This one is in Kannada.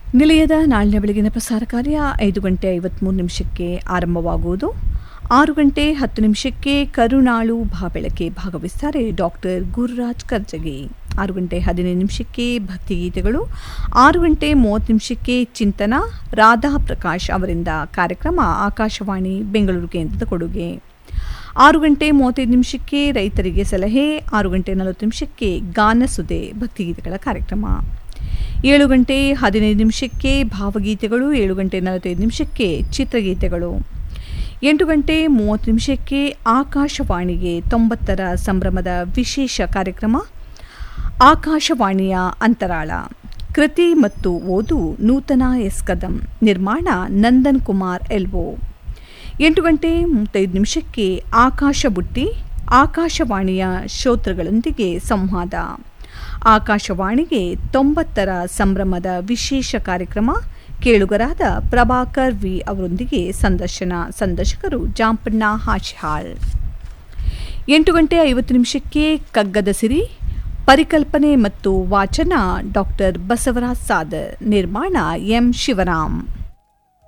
ನಿಲಯದ ನಾಳಿನ ಬೆಳಗಿನ ಪ್ರಸಾರ ಕಾರ್ಯ ಐದು ಗಂಟೆ ಐವತ್ತ್ಮೂರು ನಿಮಿಷಕ್ಕೆ ಆರಂಭವಾಗುವುದು ಆರು ಗಂಟೆ ಹತ್ತು ನಿಮಿಷಕ್ಕೆ ಕರುಣಾಳು ಭಾಬೆಳಕೆ ಭಾಗವಹಿಸ್ತಾರೆ ಡಾಕ್ಟರ್ ಗುರುರಾಜ್ ಕರ್ಜಗಿ ಆರು ಗಂಟೆ ಹದಿನೈದು ನಿಮಿಷಕ್ಕೆ ಭಕ್ತಿಗೀತೆಗಳು ಆರು ಗಂಟೆ ಮೂವತ್ತು ನಿಮಿಷಕ್ಕೆ ಚಿಂತನ ರಾಧಾ ಪ್ರಕಾಶ್ ಅವರಿಂದ ಕಾರ್ಯಕ್ರಮ ಆಕಾಶವಾಣಿ ಬೆಂಗಳೂರು ಕೇಂದ್ರದ ಕೊಡುಗೆ ಆರು ಗಂಟೆ ಮೂವತ್ತೈದು ನಿಮಿಷಕ್ಕೆ ರೈತರಿಗೆ ಸಲಹೆ ಆರು ಗಂಟೆ ನಲವತ್ತು ನಿಮಿಷಕ್ಕೆ ಗಾನಸುದೆ ಭಕ್ತಿಗೀತೆಗಳ ಕಾರ್ಯಕ್ರಮ ಏಳು ಗಂಟೆ ಹದಿನೈದು ನಿಮಿಷಕ್ಕೆ ಭಾವಗೀತೆಗಳು ಏಳು ಗಂಟೆ ನಲವತ್ತೈದು ನಿಮಿಷಕ್ಕೆ ಚಿತ್ರಗೀತೆಗಳು ಎಂಟು ಗಂಟೆ ಮೂವತ್ತು ನಿಮಿಷಕ್ಕೆ ಆಕಾಶವಾಣಿಗೆ ತೊಂಬತ್ತರ ಸಂಭ್ರಮದ ವಿಶೇಷ ಕಾರ್ಯಕ್ರಮ ಆಕಾಶವಾಣಿಯ ಅಂತರಾಳ ಕೃತಿ ಮತ್ತು ಓದು ನೂತನ ಎಸ್ ಕದಂ ನಿರ್ಮಾಣ ನಂದನ್ ಕುಮಾರ್ ಎಲ್ವೋ ಎಂಟು ಗಂಟೆ ಮೂವತ್ತೈದು ನಿಮಿಷಕ್ಕೆ ಆಕಾಶ ಬುಟ್ಟಿ ಆಕಾಶವಾಣಿಯ ಶ್ರೋತೃಗಳೊಂದಿಗೆ ಸಂವಾದ ಆಕಾಶವಾಣಿಗೆ ತೊಂಬತ್ತರ ಸಂಭ್ರಮದ ವಿಶೇಷ ಕಾರ್ಯಕ್ರಮ ಕೇಳುಗರಾದ ಪ್ರಭಾಕರ್ ವಿ ಅವರೊಂದಿಗೆ ಸಂದರ್ಶನ ಸಂದರ್ಶಕರು ಜಾಂಪಣ್ಣ ಹಾಶಿಹಾಳ್ ಎಂಟು ಗಂಟೆ ಐವತ್ತು ನಿಮಿಷಕ್ಕೆ ಕಗ್ಗದ ಸಿರಿ ಪರಿಕಲ್ಪನೆ ಮತ್ತು ವಾಚನ ಡಾಕ್ಟರ್ ಬಸವರಾಜ್ ಸಾದರ್ ನಿರ್ಮಾಣ ಎಂ ಶಿವರಾಮ್